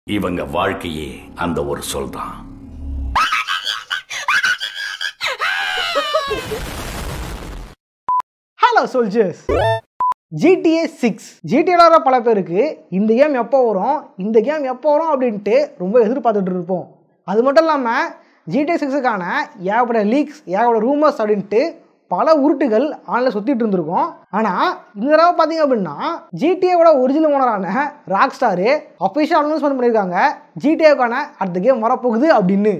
இவங்க வாழ்க்கையே அந்த ஒரு சொல் தான் ஹலோ சோல்ஜர்ஸ் ஜிடிஏ சிக்ஸ் ஜிடிஏல பல பேருக்கு இந்த கேம் எப்போ வரும் இந்த கேம் எப்போ வரும் அப்படின்ட்டு ரொம்ப எதிர்பார்த்துட்டு இருப்போம் அது மட்டும் இல்லாமல் ஜிடிஏ சிக்ஸுக்கான ஏகப்பட்ட லீக்ஸ் ஏகப்பட்ட ரூமர்ஸ் அப்படின்ட்டு பல உருட்டுகள் ஆன்லைன் சுற்றிட்டு இருந்திருக்கும் ஆனால் இந்த தடவை பார்த்தீங்க அப்படின்னா ஜிடிஏவோட ஒரிஜினல் ஓனரான ராக் ஸ்டாரு அஃபிஷியல் அனௌன்ஸ்மெண்ட் பண்ணியிருக்காங்க ஜிடிஏவுக்கான அடுத்த கேம் வரப்போகுது அப்படின்னு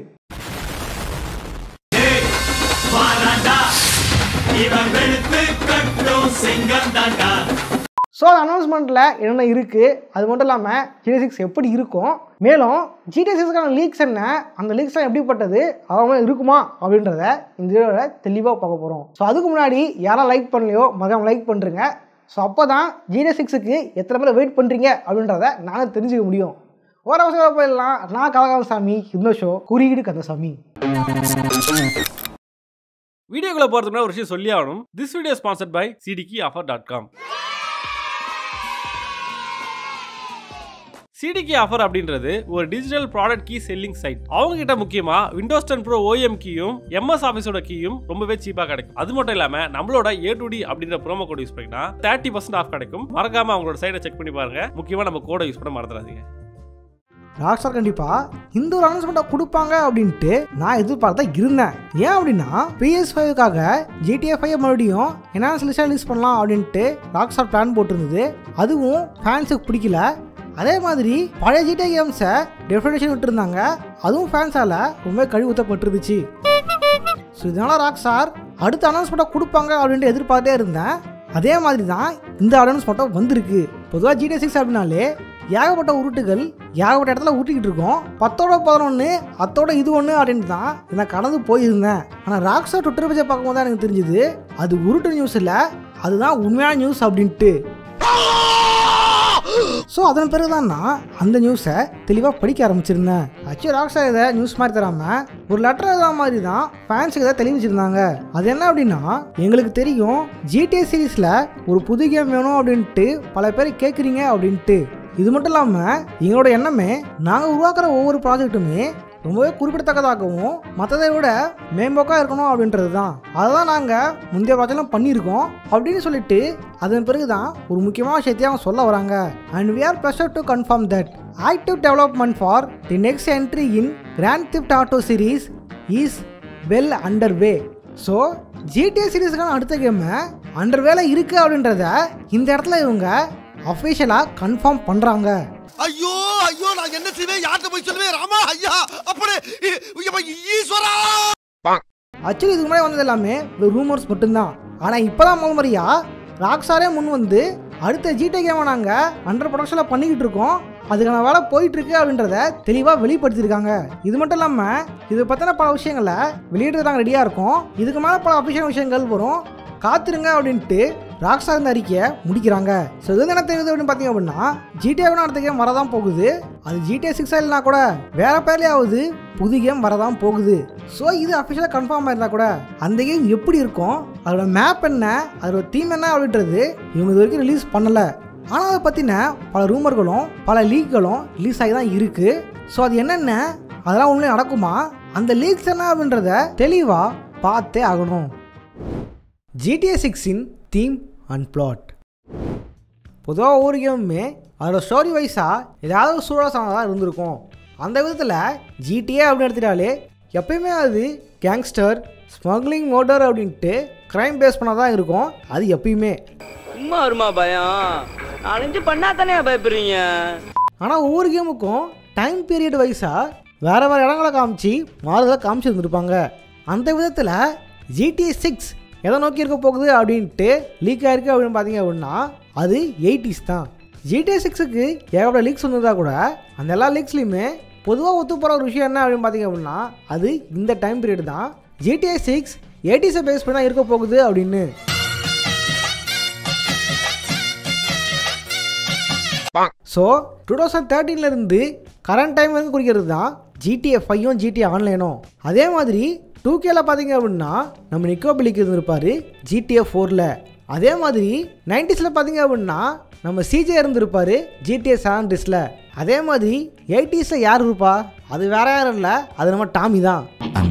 ஸோ அந்த அனௌன்ஸ்மெண்ட்டில் என்னென்ன இருக்குது அது மட்டும் இல்லாமல் ஜிடி சிக்ஸ் எப்படி இருக்கும் மேலும் ஜிடி சிக்ஸ்க்கான லீக்ஸ் என்ன அந்த லீக்ஸ்லாம் எப்படிப்பட்டது அதெல்லாம் இருக்குமா அப்படின்றத இந்த வீடியோவில் தெளிவாக பார்க்க போகிறோம் ஸோ அதுக்கு முன்னாடி யாரும் லைக் பண்ணலையோ மகன் லைக் பண்ணுறங்க ஸோ அப்போ தான் ஜிடி சிக்ஸுக்கு எத்தனை பேர் வெயிட் பண்ணுறீங்க அப்படின்றத நானும் தெரிஞ்சுக்க முடியும் ஒரு அவசரம் போயிடலாம் நான் கலகாமசாமி இந்த ஷோ குறியீடு கந்தசாமி வீடியோக்குள்ள போறதுக்கு முன்னாடி ஒரு விஷயம் சொல்லி ஆகணும் this video sponsored by CDK offer dot com CDK offer அப்படின்றது ஒரு digital product key selling site அவங்க கிட்ட முக்கியமா விண்டோஸ் டென் ப்ரோ ஓஎம் கீயும் எம்எஸ் ஆஃபீஸோட கீயும் ரொம்பவே சீப்பா கிடைக்கும் அது மட்டும் இல்லாம நம்மளோட ஏ டு டி அப்படின்ற ப்ரோமோ கோட் யூஸ் பண்ணினா தேர்ட்டி பர்சன்ட் ஆஃப் கிடைக்கும் மறக்காம அவங்களோட சைட்டை செக் பண்ணி பாருங்க முக்கியமா நம்ம கோடை யூஸ் பண்ண மறந்துடாதீங்க ராக்ஸ்டார் கண்டிப்பாக இந்த ஒரு அனௌன்ஸ்மெண்ட்டை கொடுப்பாங்க அப்படின்ட்டு நான் எதிர்பார்த்தா இருந்தேன் ஏன் அப்படின்னா பிஎஸ் ஃபைவ்க்காக ஜிடிஏ ஃபைவ் மறுபடியும் என்ஹான்ஸ் லிஸ்டாக ரிலீஸ் பண்ணலாம் அப்படின்ட்டு ராக்ஸ்டார் பிளான் போட்டிருந்தது அதுவும் ஃபேன்ஸுக்கு பிடிக்கல அதே மாதிரி பழைய ஜிடிஏ கேம்ஸை டெஃபினேஷன் விட்டுருந்தாங்க அதுவும் ஃபேன்ஸால் ரொம்ப கழுவி ஊற்றப்பட்டிருந்துச்சு ஸோ இதனால் ராக்ஸ்டார் அடுத்த அனௌன்ஸ்மெண்ட்டை கொடுப்பாங்க அப்படின்ட்டு எதிர்பார்த்தே இருந்தேன் அதே மாதிரி தான் இந்த அனௌன்ஸ்மெண்ட்டும் வந்திருக்கு பொதுவாக ஜிடிஏ சிக்ஸ் அப்படின்னாலே ஏகப்பட்ட உருட்டுகள் ஏகப்பட்ட இடத்துல ஊட்டிக்கிட்டு இருக்கோம் பத்தோட பதினொன்று அத்தோட இது ஒன்று அப்படின்னு தான் நான் கடந்து போயிருந்தேன் ஆனால் ராக்ஸா ட்விட்டர் பேஜை பார்க்கும்போது தான் எனக்கு தெரிஞ்சுது அது உருட்டு நியூஸ் இல்லை அதுதான் உண்மையான நியூஸ் அப்படின்ட்டு ஸோ அதன் பிறகு தான் நான் அந்த நியூஸை தெளிவாக படிக்க ஆரம்பிச்சிருந்தேன் ஆக்சுவலி ராக்ஸா இதை நியூஸ் மாதிரி தராமல் ஒரு லெட்டர் எழுதா மாதிரி தான் ஃபேன்ஸுக்கு இதை தெரிவிச்சிருந்தாங்க அது என்ன அப்படின்னா எங்களுக்கு தெரியும் ஜிடிஏ சீரீஸில் ஒரு புது கேம் வேணும் அப்படின்ட்டு பல பேர் கேட்குறீங்க அப்படின்ட்டு இது மட்டும் இல்லாமல் எங்களோட எண்ணமே நாங்கள் உருவாக்குற ஒவ்வொரு ப்ராஜெக்ட்டுமே ரொம்பவே குறிப்பிடத்தக்கதாகவும் மற்றதை விட மேம்போக்காக இருக்கணும் அப்படின்றது தான் அதுதான் நாங்கள் முந்தைய ப்ராஜெக்ட்லாம் பண்ணியிருக்கோம் அப்படின்னு சொல்லிட்டு அதன் பிறகு தான் ஒரு முக்கியமான விஷயத்தையும் அவங்க சொல்ல வராங்க and we are pleased to confirm that active development for the next entry in Grand Theft Auto series is well under way so GTA சீரீஸுக்கான அடுத்த கேமு அண்டர் வேலை இருக்குது அப்படின்றத இந்த இடத்துல இவங்க அஃபிஷியலாக கன்ஃபார்ம் பண்ணுறாங்க ஐயோ ஐயோ நான் என்ன செய்வேன் யார்கிட்ட போய் சொல்லுவேன் ராமா ஐயா அப்படி இ- இ- ஈஸ்வரா ஆக்சுவலி இதுக்கு முன்னாடி வந்தது எல்லாமே ரூமர்ஸ் மட்டும்தான் ஆனால் இப்போ தான் முதல் முறையா ராக்ஸாரே முன் வந்து அடுத்த ஜிடே கேமை நாங்கள் அண்டர் ப்ரொடக்ஷனில் பண்ணிக்கிட்டு இருக்கோம் அதுக்கான வேலை போயிட்டு இருக்கு அப்படின்றத தெளிவாக வெளிப்படுத்தியிருக்காங்க இது மட்டும் இல்லாமல் இது பற்றின பல விஷயங்களை வெளியிட்டு நாங்கள் ரெடியாக இருக்கோம் இதுக்கு மேலே பல அபிஷேக விஷயங்கள் வரும் காத்திருங்க அப்படின்ட்டு ராக்ஸார் இந்த அறிக்கையை முடிக்கிறாங்க ஸோ இது வந்து என்ன தெரியுது அப்படின்னு பார்த்தீங்க அப்படின்னா ஜிடிஏவின் அடுத்த கேம் வரதான் போகுது அது ஜிடிஏ சிக்ஸாக இல்லைனா கூட வேற பேர்லேயாவது புது கேம் வரதான் போகுது ஸோ இது அஃபிஷியலாக கன்ஃபார்ம் ஆயிருந்தா கூட அந்த கேம் எப்படி இருக்கும் அதோட மேப் என்ன அதோட தீம் என்ன அப்படின்றது இவங்க இது வரைக்கும் ரிலீஸ் பண்ணலை ஆனால் அதை பற்றின பல ரூமர்களும் பல லீக்களும் ரிலீஸ் ஆகி தான் இருக்குது ஸோ அது என்னென்ன அதெல்லாம் உண்மையிலே நடக்குமா அந்த லீக்ஸ் என்ன அப்படின்றத தெளிவாக பார்த்தே ஆகணும் ஜிடிஏ சிக்ஸின் தீம் அண்ட் பிளாட் பொதுவாக ஒவ்வொரு கேமுமே அதோட ஸ்டோரி வைஸாக ஏதாவது ஒரு சூழல் சார்ந்ததாக இருந்திருக்கும் அந்த விதத்தில் ஜிடிஏ அப்படின்னு எடுத்துட்டாலே எப்பயுமே அது கேங்ஸ்டர் ஸ்மக்லிங் மோட்டர் அப்படின்ட்டு க்ரைம் பேஸ் பண்ணாதான் இருக்கும் அது எப்பயுமே சும்மா வருமா பயம் நாலஞ்சு பண்ணா தானே பயப்படுறீங்க ஆனால் ஒவ்வொரு கேமுக்கும் டைம் பீரியட் வைஸாக வேறு வேறு இடங்களை காமிச்சு மாறுதலை காமிச்சிருந்துருப்பாங்க அந்த விதத்தில் ஜிடிஏ சிக்ஸ் எதை நோக்கி இருக்க போகுது அப்படின்ட்டு லீக் ஆயிருக்கு அப்படின்னு பார்த்தீங்க அப்படின்னா அது எயிட்டிஸ் தான் ஜிடிஏ சிக்ஸுக்கு ஏகப்பட்ட லீக்ஸ் வந்ததா கூட அந்த எல்லா லீக்ஸ்லையுமே பொதுவாக ஒத்து போகிற ஒரு விஷயம் என்ன அப்படின்னு பார்த்தீங்க அப்படின்னா அது இந்த டைம் பீரியட் தான் ஜிடிஏ சிக்ஸ் எயிட்டிஸை பேஸ் பண்ணி தான் இருக்க போகுது அப்படின்னு ஸோ டூ தௌசண்ட் தேர்ட்டீன்லேருந்து கரண்ட் டைம் வந்து குறிக்கிறது தான் ஜிடிஏ ஃபைவும் ஜிடிஏ ஆன்லைனும் அதே மாதிரி டூ கேல பார்த்தீங்க அப்படின்னா நம்ம நிக்கோ பிலிக்கு இருந்திருப்பார் ஜிடிஏ ஃபோரில் அதே மாதிரி நைன்டிஸில் பார்த்தீங்க அப்படின்னா நம்ம சிஜே இருந்திருப்பாரு ஜிடிஏ சாண்ட்ரிஸில் அதே மாதிரி எயிட்டிஸில் யார் இருப்பா அது வேற யாரும் இல்லை அது நம்ம டாமி தான்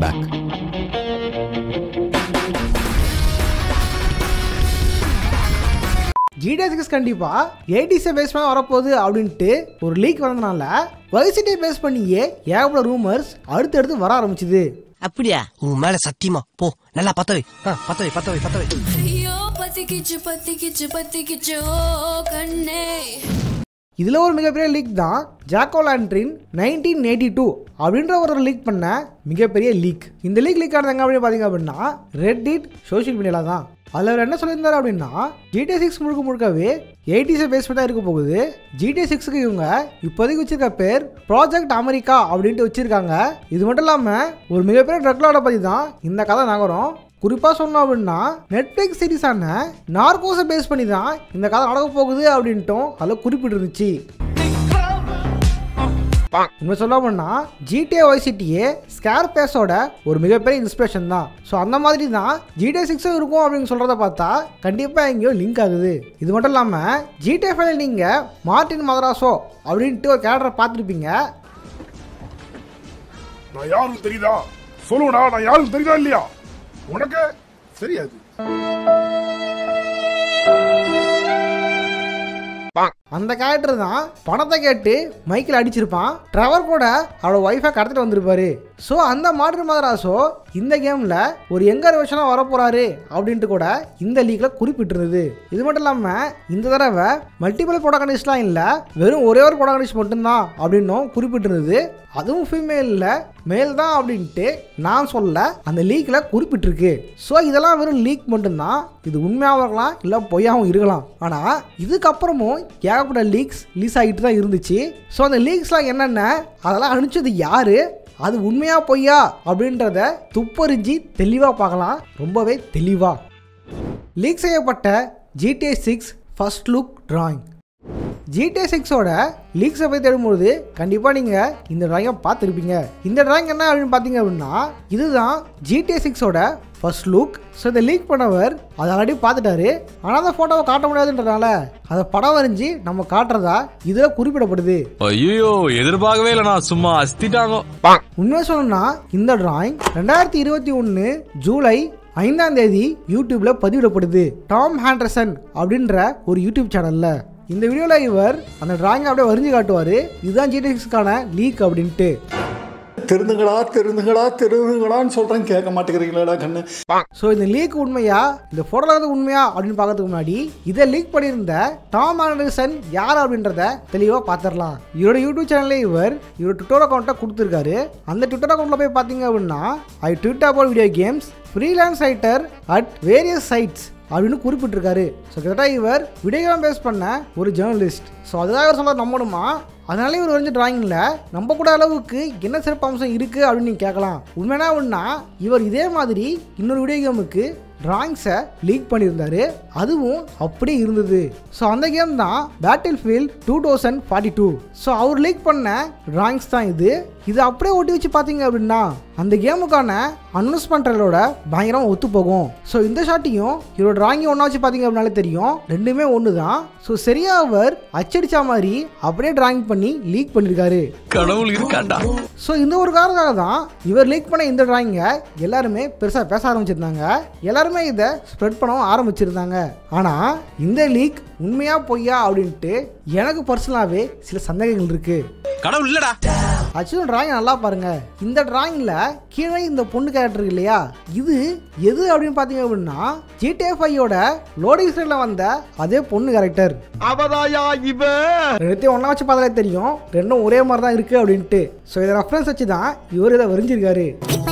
ஜிடிஏ சிக்ஸ் கண்டிப்பாக எயிட்டிஸை பேஸ் பண்ண வரப்போகுது அப்படின்ட்டு ஒரு லீக் வந்ததுனால வைசிட்டியை பேஸ் பண்ணியே ஏகப்பட்ட ரூமர்ஸ் அடுத்தடுத்து வர ஆரம்பிச்சுது அப்படியா உன் மேல சத்தியமா போ நல்லா பத்தவை பத்தவை பத்தவை பத்தவை ஐயோ பத்திக்கிச்சு பத்திக்கிச்சு பத்திக்கிச்சு ஓ கண்ணே இதில் ஒரு மிகப்பெரிய லீக் தான் ஜாக்கோ லாண்ட்ரின் நைன்டீன் எயிட்டி டூ அப்படின்ற ஒரு லீக் பண்ண மிகப்பெரிய லீக் இந்த லீக் லீக் ஆனது எங்க அப்படின்னு பார்த்தீங்க அப்படின்னா ரெட்டிட் சோஷியல் மீடியாவில் தான் அதில் அவர் என்ன சொல்லியிருந்தாரு அப்படின்னா ஜிடி சிக்ஸ் முழுக்க முழுக்கவே எயிட்டிஸை பேஸ் பண்ணி தான் இருக்க போகுது ஜிடி சிக்ஸுக்கு இவங்க இப்போதைக்கு வச்சிருக்க பேர் ப்ராஜெக்ட் அமெரிக்கா அப்படின்ட்டு வச்சிருக்காங்க இது மட்டும் இல்லாமல் ஒரு மிகப்பெரிய ட்ரக்லாட பற்றி தான் இந்த கதை நகரம் குறிப்பாக சொன்னோம் அப்படின்னா நெட்ஃப்ளிக்ஸ் சீரிஸான நார்கோஸை பேஸ் பண்ணி தான் இந்த கதை நடக்க போகுது அப்படின்ட்டும் அதில் குறிப்பிட்டிருந்துச்சு உண்மை சொல்ல போனா ஜிடிஏ ஒய்சிட்டியே ஸ்கேர் பேஸோட ஒரு மிகப்பெரிய இன்ஸ்பிரேஷன் தான் ஸோ அந்த மாதிரி தான் ஜிடிஏ சிக்ஸும் இருக்கும் அப்படின்னு சொல்கிறத பார்த்தா கண்டிப்பாக எங்கேயோ லிங்க் ஆகுது இது மட்டும் இல்லாமல் ஜிடிஏ ஃபைல் நீங்கள் மார்டின் மதராசோ அப்படின்ட்டு ஒரு கேரக்டரை பார்த்துருப்பீங்க நான் யாருன்னு தெரியுதா சொல்லுடா நான் யாருன்னு தெரியுதா இல்லையா உனக்கு தெரியாது அந்த கேரக்டர் தான் பணத்தை கேட்டு மைக்கில் அடிச்சிருப்பான் ட்ரவர் கூட அவளோட ஒய்ஃபை கடத்திட்டு வந்திருப்பாரு ஸோ அந்த மாடர்ன் மதராசோ இந்த கேமில் ஒரு எங்கர் வருஷனாக வரப்போறாரு அப்படின்ட்டு கூட இந்த லீக்கில் குறிப்பிட்டிருந்தது இது மட்டும் இல்லாமல் இந்த தடவை மல்டிபிள் ப்ரோட்டகனிஸ்ட்லாம் இல்லை வெறும் ஒரே ஒரு ப்ரோட்டகனிஸ்ட் மட்டும்தான் அப்படின்னும் குறிப்பிட்டிருந்தது அதுவும் ஃபீமேலில் மேல் தான் அப்படின்ட்டு நான் சொல்ல அந்த லீக்கில் குறிப்பிட்டிருக்கு ஸோ இதெல்லாம் வெறும் லீக் மட்டும்தான் இது உண்மையாகவும் இருக்கலாம் இல்லை பொய்யாகவும் இருக்கலாம் ஆனால் இதுக்கப்புறமும் ஏகப்பட்ட லீக்ஸ் லீஸ் ஆகிட்டு தான் இருந்துச்சு ஸோ அந்த லீக்ஸ்லாம் என்னென்ன அதெல்லாம் அனுப்பிச்சது யாரு அது உண்மையா பொய்யா அப்படின்றத துப்பறிஞ்சு தெளிவாக பார்க்கலாம் ரொம்பவே தெளிவாக லீக் செய்யப்பட்ட GTA six first look drawing GTA சிக்ஸோட லீக்ஸை போய் தேடும்போது கண்டிப்பாக நீங்கள் இந்த ட்ராயிங்கை பார்த்துருப்பீங்க இந்த டிராயிங் என்ன அப்படின்னு பார்த்தீங்க அப்படின்னா இதுதான் ஜிடிஏ சிக்ஸோட ஃபர்ஸ்ட் லுக் ஸோ இதை லீக் பண்ணவர் அதை ஆல்ரெடி பார்த்துட்டாரு ஆனால் அந்த ஃபோட்டோவை காட்ட முடியாதுன்றனால அதை படம் வரைஞ்சி நம்ம காட்டுறதா இதில் குறிப்பிடப்படுது ஐயோ எதிர்பார்க்கவே இல்லை நான் சும்மா அஸ்திட்டாங்க உண்மையை சொல்லணும்னா இந்த டிராயிங் ரெண்டாயிரத்தி இருபத்தி ஒன்று ஜூலை ஐந்தாம் தேதி யூடியூப்ல பதிவிடப்படுது டாம் ஹாண்டர்சன் அப்படின்ற ஒரு யூடியூப் சேனல்ல இந்த வீடியோவில் இவர் அந்த டிராயிங்கை அப்படியே வரைஞ்சு காட்டுவார் இதுதான் ஜிடிஎக்ஸ்க்கான லீக் அப்படின்ட்டு திருந்துங்களா திருந்துங்களா திருந்துங்களான்னு சொல்றேன் கேட்க மாட்டேங்கிறீங்களா கண்ணு ஸோ இந்த லீக் உண்மையா இந்த ஃபோட்டோவில் இருக்கிறது உண்மையா அப்படின்னு பார்க்கறதுக்கு முன்னாடி இதை லீக் பண்ணியிருந்த டாம் ஆண்டர்சன் யார் அப்படின்றத தெளிவாக பார்த்துடலாம் இவரோட யூடியூப் சேனல்ல இவர் இவரோட ட்விட்டர் அக்கௌண்ட்டை கொடுத்துருக்காரு அந்த ட்விட்டர் அக்கௌண்ட்டில் போய் பார்த்தீங்க அப்படின்னா I tweet about video games freelance writer at various sites அப்படின்னு குறிப்பிட்டிருக்காரு ஸோ கிட்டத்தட்ட இவர் வீடியோ கேம் பேஸ் பண்ண ஒரு ஜேர்னலிஸ்ட் ஸோ அதுதான் இவர் சொல்ல நம்பணுமா அதனால இவர் வரைஞ்ச டிராயிங்கில் நம்ப கூட அளவுக்கு என்ன சிறப்பு அம்சம் இருக்குது அப்படின்னு நீங்கள் கேட்கலாம் உண்மைனா ஒன்றா இவர் இதே மாதிரி இன்னொரு வீடியோ கேமுக்கு டிராயிங்ஸை லீக் பண்ணியிருந்தாரு அதுவும் அப்படியே இருந்தது ஸோ அந்த கேம் தான் Battlefield two thousand forty two so அவர் லீக் பண்ண டிராயிங்ஸ் தான் இது இது அப்படியே ஒட்டி வச்சு பார்த்தீங்க அப்படின்னா அந்த கேமுக்கான அனௌன்ஸ்மெண்ட் ட்ரெயிலரோட பயங்கரம் ஒத்து போகும் ஸோ இந்த ஷாட்டையும் இவரோட டிராயிங் ஒன்றா வச்சு பார்த்தீங்க அப்படின்னாலே தெரியும் ரெண்டுமே ஒன்று தான் ஸோ சரியா அவர் அச்சடிச்ச மாதிரி அப்படியே டிராயிங் பண்ணி லீக் பண்ணியிருக்காரு கடவுள் இருக்காண்டா ஸோ இந்த ஒரு காரணத்தால தான் இவர் லீக் பண்ண இந்த டிராயிங்கை எல்லாருமே பெருசாக பேச ஆரம்பிச்சிருந்தாங்க எல்லாருமே இதை ஸ்ப்ரெட் பண்ணவும் ஆரம்பிச்சிருந்தாங்க ஆனால் இந்த லீக் உண்மையா பொய்யா அப்படின்ட்டு எனக்கு பர்சனலாகவே சில சந்தேகங்கள் இருக்குது கடவுள் இல்லடா ஆக்சுவலி டிராயிங் நல்லா பாருங்க இந்த டிராயிங்கில் கீழே இந்த பொண்ணு கேரக்டர் இருக்கு இல்லையா இது எது அப்படின்னு பார்த்தீங்க அப்படின்னா ஜிடிஎஃப் ஐயோட லோடிங் ஸ்க்ரீனில் வந்த அதே பொண்ணு கேரக்டர் அவதாயா இவ ரெண்டுத்தையும் ஒன்றா வச்சு பார்த்தாலே தெரியும் ரெண்டும் ஒரே மாதிரி தான் இருக்குது அப்படின்ட்டு ஸோ இதை ரெஃபரன்ஸ் வச்சு தான் இவர் இதை வரைஞ்சிருக்காரு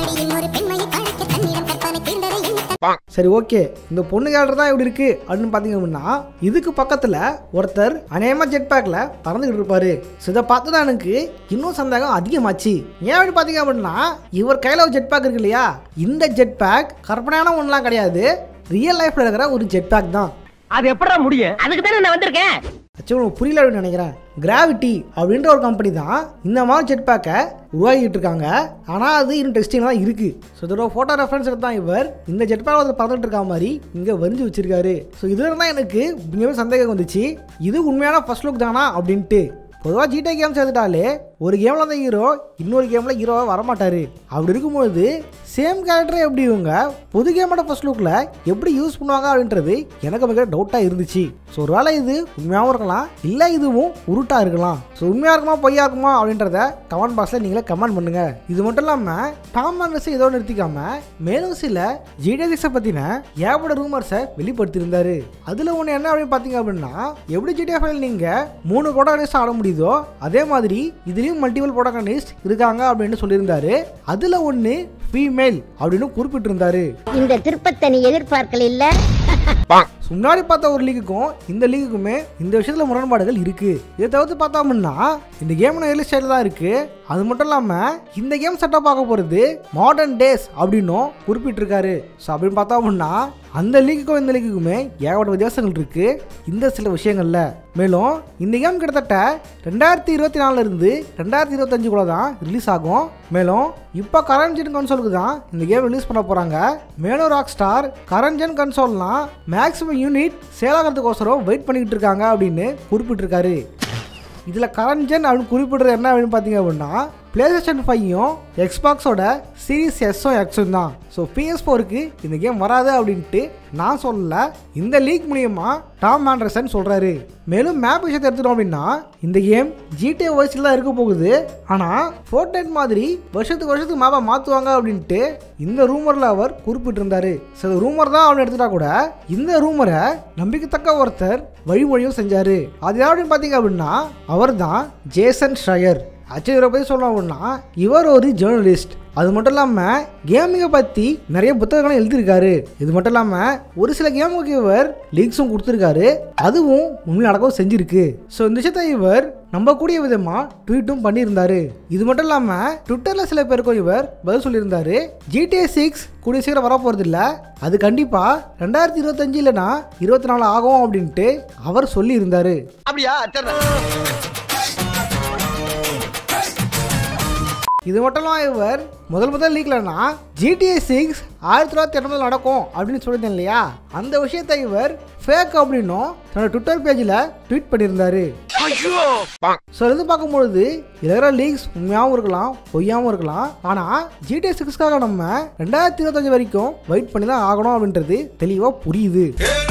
சரி ஓகே இந்த பொண்ணு கேரக்டர் தான் இப்படி இருக்கு அப்படின்னு பார்த்தீங்க அப்படின்னா இதுக்கு பக்கத்தில் ஒருத்தர் அநேகமாக ஜெட் பேக்கில் பறந்துக்கிட்டு இருப்பாரு ஸோ இதை பார்த்து தான் எனக்கு இன்னும் சந்தேகம் அதிகமாச்சு ஏன் அப்படி பார்த்தீங்க அப்படின்னா இவர் கையில் ஒரு ஜெட் பேக் இருக்கு இல்லையா இந்த ஜெட் பேக் கற்பனையான ஒன்றுலாம் கிடையாது ரியல் லைஃப்பில் இருக்கிற ஒரு ஜெட் பேக் தான் அது எப்படா முடியும் அதுக்கு தானே நான் வந்திருக்கேன் ஆக்சுவலி உங்களுக்கு புரியல அப்படின்னு நினைக்கிறேன் கிராவிட்டி அப்படின்ற ஒரு கம்பெனி தான் இந்த மாதிரி ஜெட் பேக்கை உருவாக்கிட்டு இருக்காங்க ஆனால் அது இன்னும் டெஸ்டிங் தான் இருக்குது ஸோ இதோட ஃபோட்டோ ரெஃபரன்ஸ் எடுத்து தான் இவர் இந்த ஜெட் பேக் வந்து பறந்துட்டு இருக்க மாதிரி இங்கே வரைஞ்சி வச்சிருக்காரு ஸோ இதில் தான் எனக்கு மிகவும் சந்தேகம் வந்துச்சு இது உண்மையான ஃபர்ஸ்ட் லுக் தானா அப்படின்ட்டு பொதுவாக ஜிடி கேம்ஸ் எடுத்துட்டாலே ஒரு கேமில் அந்த ஹீரோ இன்னொரு கேமில் ஹீரோவாக வரமாட்டார் அப்படி இருக்கும்போது சேம் கேரக்டரை எப்படி இவங்க புது கேமோட ஃபர்ஸ்ட் லுக்கில் எப்படி யூஸ் பண்ணுவாங்க அப்படின்றது எனக்கு மிக டவுட்டாக இருந்துச்சு ஸோ ஒருவேளை இது உண்மையாகவும் இருக்கலாம் இல்லை இதுவும் உருட்டாக இருக்கலாம் ஸோ உண்மையாக இருக்குமா பொய்யா இருக்குமா அப்படின்றத கமெண்ட் பாக்ஸில் நீங்களே கமெண்ட் பண்ணுங்க இது மட்டும் இல்லாமல் டாம் ஆண்டர்ஸ் இதோட நிறுத்திக்காம மேலும் சில ஜிடிஎக்ஸை பற்றின ஏகப்பட்ட ரூமர்ஸை வெளிப்படுத்தியிருந்தாரு அதில் ஒன்று என்ன அப்படின்னு பார்த்தீங்க அப்படின்னா எப்படி ஜிடிஎஃப் நீங்கள் மூணு ப்ரோட்டாகனிஸ்ட் ஆட முடியுதோ அதே மாதிரி இதுலேயும் மல்டிபிள் ப்ரோட்டாகனிஸ்ட் இருக்காங்க அப்படின்னு சொல்லியிருந்தாரு அதில் ஒன்று ஃபீமேல் அப்படின்னு குறிப்பிட்டிருந்தாரு இந்த திருப்பத்தை நீ எதிர்பார்க்கல இல்ல முன்னாடி பார்த்த ஒரு லீக்குக்கும் இந்த லீக்குக்குமே இந்த விஷயத்துல முரண்பாடுகள் இருக்கு இதை தவிர்த்து பார்த்தோம்னா இந்த கேம் ஏர்லி ஸ்டைல தான் இருக்கு அது மட்டும் இல்லாம இந்த கேம் செட்டப் பார்க்க போறது மாடர்ன் டேஸ் அப்படின்னும் குறிப்பிட்டிருக்காரு ஸோ அப்படின்னு பார்த்தோம்னா அந்த லீக்குக்கும் இந்த லீக்குக்குமே ஏகப்பட்ட வித்தியாசங்கள் இருக்கு இந்த சில விஷயங்கள்ல மேலும் இந்த கேம் கிட்டத்தட்ட ரெண்டாயிரத்தி இருபத்தி நாலுல இருந்து ரெண்டாயிரத்தி இருபத்தஞ்சுக்குள்ள தான் ரிலீஸ் ஆகும் மேலும் இப்போ கரண்ட் ஜென் கன்சோலுக்கு தான் இந்த கேம் ரிலீஸ் பண்ண போறாங்க மேலும் ராக் ஸ்டார் கரண்ட் ஜென் கன்சோல்னா மேக்ஸிமம் யூனிட் சேலாகிறதுக்கோசரம் வெயிட் பண்ணிக்கிட்டு இருக்காங்க அப்படின்னு குறிப்பிட்டிருக்காரு இதில் கரண்ட் ஜென் அப்படின்னு குறிப்பிடுறது என்ன அப்படின்னு பார்த்தீங்க அப்படின்னா பிளேஸ்டேஷன் ஃபையும் எக்ஸ்பாக்ஸோட சீரிஸ் எஸ்ஸும் எக்ஸும் தான் ஸோ பிஎஸ் ஃபோருக்கு இந்த கேம் வராது அப்படின்ட்டு நான் சொல்லல இந்த லீக் மூலியமா டாம் ஆண்டர்சன் சொல்கிறாரு மேலும் மேப் விஷயத்தை எடுத்துட்டோம் அப்படின்னா இந்த கேம் ஜிடிஏ வயசில் தான் இருக்க போகுது ஆனால் ஃபோர்டைட் மாதிரி வருஷத்துக்கு வருஷத்துக்கு மேப்பை மாற்றுவாங்க அப்படின்ட்டு இந்த ரூமரில் அவர் குறிப்பிட்டிருந்தாரு ஸோ ரூமர் தான் அவன் எடுத்துட்டா கூட இந்த ரூமரை நம்பிக்கைத்தக்க ஒருத்தர் வழிமொழியும் செஞ்சார் அது யார் அப்படின்னு பார்த்தீங்க அப்படின்னா அவர் தான் ஜேசன் ஷயர் ஆக்சுவலி இவரை பற்றி சொல்லணும் அப்படின்னா இவர் ஒரு ஜேர்னலிஸ்ட் அது மட்டும் இல்லாமல் கேமிங்கை பற்றி நிறைய புத்தகங்களும் எழுதியிருக்காரு இது மட்டும் இல்லாமல் ஒரு சில கேமுக்கு இவர் லீக்ஸும் கொடுத்துருக்காரு அதுவும் உண்மை நடக்கவும் செஞ்சிருக்கு ஸோ இந்த விஷயத்தை இவர் நம்பக்கூடிய விதமாக ட்வீட்டும் பண்ணியிருந்தாரு இது மட்டும் இல்லாமல் ட்விட்டரில் சில பேருக்கும் இவர் பதில் சொல்லியிருந்தாரு ஜிடிஏ சிக்ஸ் கூடிய சீக்கிரம் வரப்போகிறது இல்லை அது கண்டிப்பாக ரெண்டாயிரத்தி இருபத்தஞ்சு இல்லைனா இருபத்தி நாலு ஆகும் அப்படின்ட்டு அவர் சொல்லியிருந்தாரு அப்படியா சரி இது மட்டும் இல்லாமல் இவர் முதல் முதல் லீக்லனா ஜிடிஏ சிக்ஸ் ஆயிரத்தி தொள்ளாயிரத்தி எண்பதில் நடக்கும் அப்படின்னு சொல்லியிருந்தேன் இல்லையா அந்த விஷயத்தை இவர் ஃபேக் அப்படின்னும் தன்னோட ட்விட்டர் பேஜில் ட்வீட் பண்ணியிருந்தாரு ஸோ இது பார்க்கும்பொழுது இதில் இருக்கிற லீக்ஸ் உண்மையாகவும் இருக்கலாம் பொய்யாகவும் இருக்கலாம் ஆனால் ஜிடிஏ சிக்ஸ்க்காக நம்ம ரெண்டாயிரத்தி இருபத்தஞ்சு வரைக்கும் வெயிட் பண்ணி தான் ஆகணும் அப்படின்றது தெளிவாக புரியுது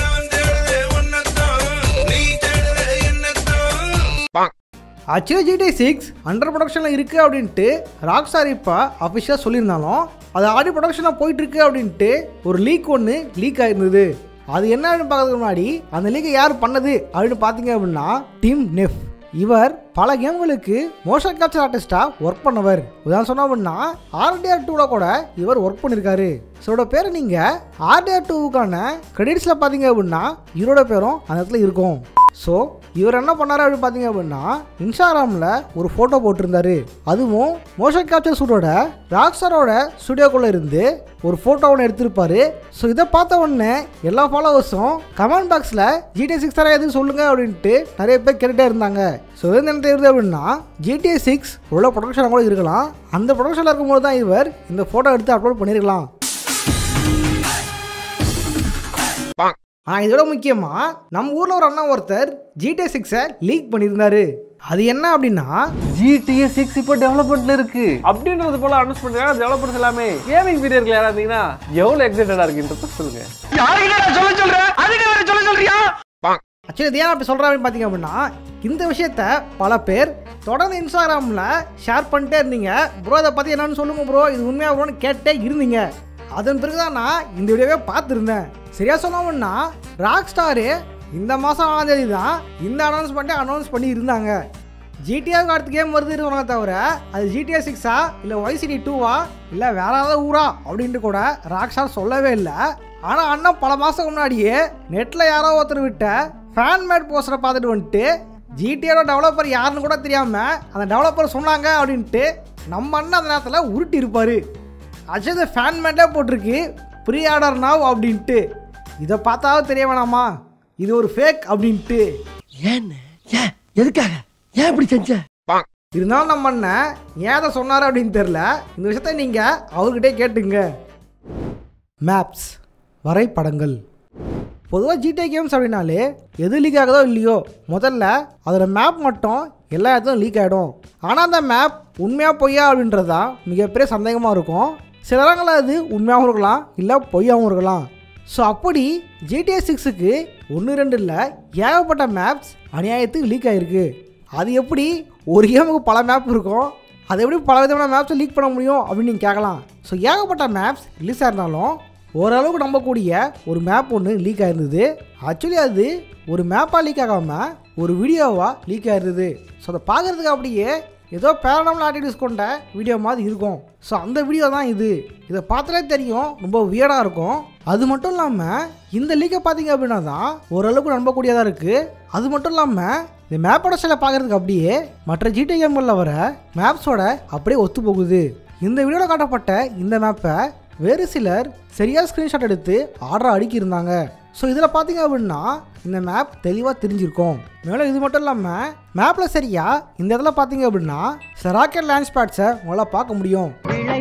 ஆக்சுவலி ஜிடி சிக்ஸ் அண்டர் ப்ரொடக்ஷனில் இருக்குது அப்படின்ட்டு ராக் ஸ்டார் இப்போ அஃபிஷியலாக சொல்லியிருந்தாலும் அது ஆடி ப்ரொடக்ஷனாக போயிட்டுருக்கு அப்படின்ட்டு ஒரு லீக் ஒன்று லீக் ஆயிருந்தது அது என்ன அப்படின்னு பார்க்கறதுக்கு முன்னாடி அந்த லீக்கை யார் பண்ணது அப்படின்னு பார்த்தீங்க அப்படின்னா டீம் நெஃப் இவர் பல கேம்களுக்கு மோஷன் கேப்சர் ஆர்டிஸ்டாக ஒர்க் பண்ணவர் உதாரணம் சொன்னோம் அப்படின்னா ஆர்டிஆர் டூவில் கூட இவர் ஒர்க் பண்ணியிருக்காரு ஸோ பேரை நீங்கள் ஆர்டிஆர் டூவுக்கான கிரெடிட்ஸில் பார்த்தீங்க அப்படின்னா இவரோட பேரும் அந்த இடத்துல இருக்கும் ஸோ இவர் என்ன பண்ணாரு அப்படின்னு பார்த்தீங்க அப்படின்னா இன்ஸ்டாகிராமில் ஒரு ஃபோட்டோ போட்டிருந்தாரு அதுவும் மோஷன் கேப்சர் ஷூட்டோட ராக்ஸ்டாரோட ஸ்டுடியோக்குள்ளே இருந்து ஒரு ஃபோட்டோ ஒன்று எடுத்திருப்பாரு ஸோ இதை பார்த்த உடனே எல்லா ஃபாலோவர்ஸும் கமெண்ட் பாக்ஸில் ஜிடிஏ சிக்ஸ் தர எதுவும் சொல்லுங்க அப்படின்ட்டு நிறைய பேர் கேட்டுட்டே இருந்தாங்க ஸோ எது என்ன தெரியுது அப்படின்னா ஜிடிஏ சிக்ஸ் உள்ள ப்ரொடக்ஷனாக கூட இருக்கலாம் அந்த ப்ரொடக்ஷனில் இருக்கும்போது தான் இவர் இந்த ஃபோட்டோ எடுத்து அப்லோட் பண்ணியிருக்கலாம் ஆனால் இதோட முக்கியமாக நம்ம ஊரில் ஒரு அண்ணா ஒருத்தர் ஜிடிஏ சிக்ஸை லீக் பண்ணியிருந்தாரு அது என்ன அப்படின்னா ஜிடிஏ சிக்ஸ் இப்போ டெவலப்மெண்ட்ல இருக்கு அப்படின்றது போல அனௌன்ஸ் பண்றாங்க டெவலப்பர்ஸ் எல்லாமே கேமிங் பீரியட்ல யாரா இருந்தீங்கன்னா எவ்வளவு எக்ஸைட்டடா இருக்குன்றத சொல்லுங்க ஆக்சுவலி இது ஏன் அப்படி சொல்கிறேன் அப்படின்னு பார்த்தீங்க அப்படின்னா இந்த விஷயத்த பல பேர் தொடர்ந்து இன்ஸ்டாகிராமில் ஷேர் பண்ணிட்டே இருந்தீங்க ப்ரோ அதை பற்றி என்னன்னு சொல்லுங்க ப்ரோ இது உண்மையாக ப்ரோன்னு கேட்டே இருந்தீங்க அதன் பிறகு தான் நான் இந்த வீடியோவே பார்த்துருந்தேன் சரியா சொன்னோம்னா ராக் ஸ்டாரு இந்த மாதம் ஆறாம் தேதி தான் இந்த அனௌன்ஸ்மெண்ட்டை அனௌன்ஸ் பண்ணி இருந்தாங்க ஜிடிஆருக்கு அடுத்த கேம் வருதுன்னு சொன்னாங்க தவிர அது ஜிடிஆர் சிக்ஸா இல்லை ஒய்சிடி டூவா இல்லை வேற ஏதாவது ஊரா அப்படின்ட்டு கூட ராக் ஸ்டார் சொல்லவே இல்லை ஆனால் அண்ணன் பல மாதம் முன்னாடியே நெட்டில் யாரோ ஒருத்தர் விட்ட ஃபேன் மேட் போஸ்டரை பார்த்துட்டு வந்துட்டு ஜிடிஆரோட டெவலப்பர் யாருன்னு கூட தெரியாமல் அந்த டெவலப்பர் சொன்னாங்க அப்படின்ட்டு நம்ம அண்ணன் அந்த நேரத்தில் உருட்டி இருப்பார் அஜய் ஃபேன் மேட்டே போட்டிருக்கு ப்ரீ ஆர்டர் நாவ் அப்படின்ட்டு இதை பார்த்தாவது தெரிய வேணாமா இது ஒரு ஃபேக் அப்படின்ட்டு ஏன்னு ஏன் எதுக்காக ஏன் இப்படி செஞ்ச இருந்தாலும் நம்ம அண்ணன் ஏன் அதை சொன்னார் அப்படின்னு தெரில இந்த விஷயத்த நீங்கள் அவர்கிட்டே கேட்டுங்க மேப்ஸ் வரைபடங்கள் பொதுவாக ஜிடிஏ கேம்ஸ் அப்படின்னாலே எது லீக் ஆகுதோ இல்லையோ முதல்ல அதோட மேப் மட்டும் எல்லா இடத்துலையும் லீக் ஆகிடும் ஆனால் அந்த மேப் உண்மையாக பொய்யா அப்படின்றது தான் மிகப்பெரிய சந்தேகமாக இருக்கும் சில இடங்களில் அது உண்மையாகவும் இருக்கலாம் இல்லை பொய்யாகவும் இருக்கலாம் ஸோ அப்படி ஜிடிஏ சிக்ஸுக்கு ஒன்று ரெண்டு இல்லை ஏகப்பட்ட மேப்ஸ் அநியாயத்துக்கு லீக் ஆகிருக்கு அது எப்படி ஒரு கேமுக்கு பல மேப் இருக்கும் அது எப்படி பல விதமான மேப்ஸை லீக் பண்ண முடியும் அப்படின்னு நீங்கள் கேட்கலாம் ஸோ ஏகப்பட்ட மேப்ஸ் ரிலீஸ் ஆயிருந்தாலும் ஓரளவுக்கு நம்பக்கூடிய ஒரு மேப் ஒன்று லீக் ஆயிருந்தது ஆக்சுவலி அது ஒரு மேப்பாக லீக் ஆகாமல் ஒரு வீடியோவாக லீக் ஆயிருந்தது ஸோ அதை பார்க்குறதுக்கு அப்படியே ஏதோ பேரனாமல் ஆக்டிவிட்டிஸ் கொண்ட வீடியோ மாதிரி இருக்கும் ஸோ அந்த வீடியோ தான் இது இதை பார்த்தாலே தெரியும் ரொம்ப வியர்டாக இருக்கும் அது மட்டும் இல்லாமல் இந்த லீக்கை பார்த்தீங்க அப்படின்னா தான் ஓரளவுக்கு நம்பக்கூடியதாக இருக்குது அது மட்டும் இல்லாமல் இந்த மேப்போட சில பார்க்குறதுக்கு அப்படியே மற்ற ஜிடி கேம்களில் வர மேப்ஸோட அப்படியே ஒத்து போகுது இந்த வீடியோவில் காட்டப்பட்ட இந்த மேப்பை வேறு சிலர் சரியாக ஸ்க்ரீன்ஷாட் எடுத்து ஆர்டர் அடிக்கியிருந்தாங்க ஸோ இதில் பார்த்தீங்க அப்படின்னா இந்த மேப் தெளிவாக தெரிஞ்சிருக்கும் மேலும் இது மட்டும் இல்லாமல் மேப்பில் சரியா இந்த இடத்துல பார்த்தீங்க அப்படின்னா சில ராக்கெட் லான்ச் பேட்ஸை உங்களால் பார்க்க முடியும்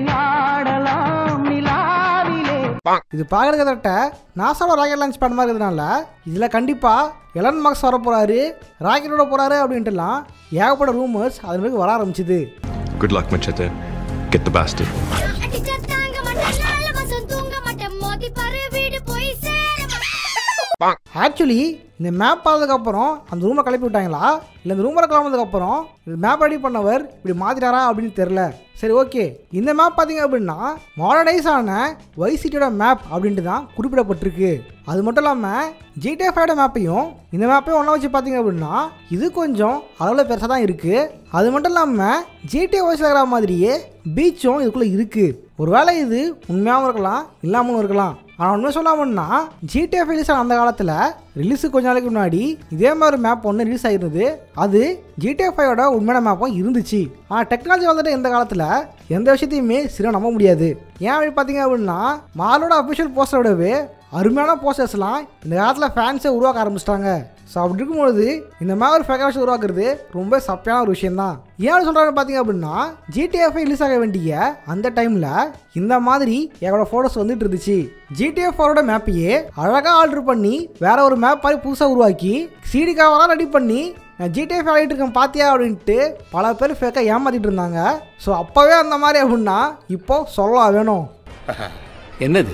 இது பார்க்குறது கிட்ட நாசாவோட ராக்கெட் லான்ச் பேட் மாதிரி இருக்கிறதுனால இதில் கண்டிப்பாக எலன் மார்க்ஸ் வர போகிறாரு ராக்கெட்டோட போகிறாரு அப்படின்ட்டுலாம் ஏகப்பட்ட ரூமர்ஸ் அது மாதிரி வர ஆரம்பிச்சுது Good luck, Machete. Get the bastard. அடிச்சா தாங்க மாட்டேன் நாலு மாசம் தூங்க மாட்டேன் மோதி பாரு வீடு போய் சேர ஆக்சுவலி இந்த மேப் பார்த்ததுக்கப்புறம் அந்த ரூமை கிளப்பி விட்டாங்களா இல்லை இந்த ரூமரை கிளம்புனதுக்கப்புறம் இந்த மேப் ரெடி பண்ணவர் இப்படி மாத்திட்டாரா அப்படின்னு தெரில சரி ஓகே இந்த மேப் பார்த்தீங்க அப்படின்னா மாடர்னைஸ் ஆன வைசிட்டியோட மேப் அப்படின்ட்டு தான் குறிப்பிடப்பட்டிருக்கு அது மட்டும் இல்லாமல் ஜிடிஎஃப் ஃபைவோட மேப்பையும் இந்த மேப்பையும் ஒன்றா வச்சு பார்த்தீங்க அப்படின்னா இது கொஞ்சம் அளவில் பெருசாக தான் இருக்குது அது மட்டும் இல்லாமல் ஜிடிஏ வாய்ஸில் இருக்கிற மாதிரியே பீச்சும் இதுக்குள்ளே இருக்குது ஒருவேளை இது உண்மையாகவும் இருக்கலாம் இல்லாமலும் இருக்கலாம் ஆனால் உண்மை சொல்லாமன்னா ஜிடிஎஃப் ரிலீஸ் ஆன அந்த காலத்தில் ரிலீஸுக்கு கொஞ்ச நாளைக்கு முன்னாடி இதே மாதிரி மேப் ஒன்று ரிலீஸ் ஆகிருந்தது அது ஜிடிஎஃப் ஃபைவோட உண்மையான மேப்பும் இருந்துச்சு ஆனால் டெக்னாலஜி வந்துட்டு இந்த காலத்தில் எந்த விஷயத்தையுமே சரியாக நம்ப முடியாது ஏன் அப்படி பார்த்தீங்க அப்படின்னா மாலோட அஃபிஷியல் போஸ்டரை விடவே அருமையான போஸ்டர்ஸ்லாம் இந்த காலத்தில் ஃபேன்ஸை உருவாக்க ஆரம்பிச்சிட்டாங்க ஸோ அப்படி இருக்கும்பொழுது இந்த மாதிரி ஒரு ஃபேகாஷ் உருவாக்குறது ரொம்ப சப்பையான ஒரு விஷயம் தான் ஏன் சொல்கிறாங்க பார்த்தீங்க அப்படின்னா ஜிடிஎஃப் ரிலீஸ் ஆக வேண்டிய அந்த டைமில் இந்த மாதிரி எங்களோட ஃபோட்டோஸ் வந்துட்டு இருந்துச்சு ஜிடிஎஃப் ஃபோரோட மேப்பையே அழகாக ஆர்டர் பண்ணி வேற ஒரு மேப் மாதிரி புதுசாக உருவாக்கி சிடி கவராக ரெடி பண்ணி நான் ஜிடிஎஃப் ஆகிட்டு இருக்கேன் பாத்தியா அப்படின்ட்டு பல பேர் ஃபேக்காக ஏமாத்திட்டு இருந்தாங்க ஸோ அப்போவே அந்த மாதிரி அப்படின்னா இப்போ சொல்லலாம் வேணும் என்னது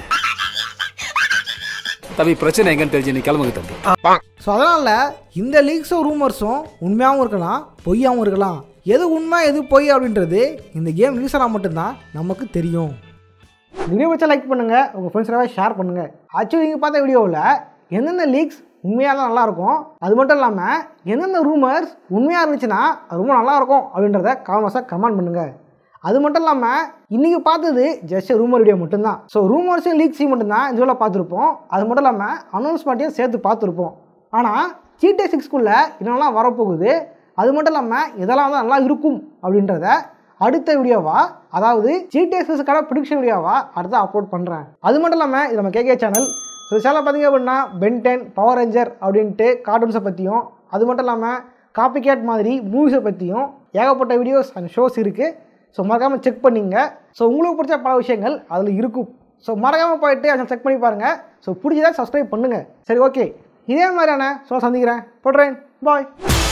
தம்பி பிரச்சனை எங்கன்னு தெரிஞ்சு நீ கிளம்புங்க தம்பி ஸோ அதனால் இந்த லீக்ஸும் ரூமர்ஸும் உண்மையாகவும் இருக்கலாம் பொய்யாகவும் இருக்கலாம் எது உண்மை எது பொய் அப்படின்றது இந்த கேம் ரிலீஸ் ஆனால் மட்டும்தான் நமக்கு தெரியும் வீடியோ வச்சா லைக் பண்ணுங்கள் உங்கள் ஃப்ரெண்ட்ஸோட ஷேர் பண்ணுங்கள் ஆக்சுவலி நீங்கள் பார்த்த வீடியோவில் எந்தெந்த லீக்ஸ் உண்மையாக தான் நல்லாயிருக்கும் அது மட்டும் இல்லாமல் எந்தெந்த ரூமர்ஸ் உண்மையாக இருந்துச்சுன்னா அது ரொம்ப நல்லாயிருக்கும் அப்படின்றத காமெண்ட்ஸாக கமெண்ட் பண்ணுங்கள் அது மட்டும் இல்லாமல் இன்றைக்கி பார்த்தது ஜஸ்ட் ரூமர் வீடியோ மட்டும்தான் ஸோ ரூமர்ஸையும் லீக்ஸையும் மட்டும்தான் இந்த வீடியோவில் பார்த்துருப்போம் அது மட்டும் இல்லாமல் அனௌன்ஸ்மெண்ட்டையும் சேர்த்து பார்த்துருப்போம் ஆனால் ஜிடிஏ சிக்ஸ்க்குள்ளே என்னெல்லாம் வரப்போகுது அது மட்டும் இல்லாமல் இதெல்லாம் வந்து நல்லா இருக்கும் அப்படின்றத அடுத்த வீடியோவா அதாவது ஜிடிஏ சிக்ஸுக்கான ப்ரிடிக்ஷன் வீடியோவா அடுத்து அப்லோட் பண்ணுறேன் அது மட்டும் இல்லாமல் இது நம்ம கேகே சேனல் ஸோ சேனல் பார்த்தீங்க அப்படின்னா பென்டென் பவர் ரேஞ்சர் அப்படின்ட்டு கார்ட்டூன்ஸை பற்றியும் அது மட்டும் இல்லாமல் காப்பி கேட் மாதிரி மூவிஸை பற்றியும் ஏகப்பட்ட வீடியோஸ் அண்ட் ஷோஸ் இருக்குது ஸோ மறக்காமல் செக் பண்ணிங்க ஸோ உங்களுக்கு பிடிச்ச பல விஷயங்கள் அதில் இருக்கும் ஸோ மறக்காமல் போயிட்டு அதை செக் பண்ணி பாருங்கள் ஸோ பிடிச்சதா சப்ஸ்கிரைப் பண்ணுங்கள் சரி ஓகே இதே மாதிரியான ஷோ சந்திக்கிறேன் போடுறேன் பாய்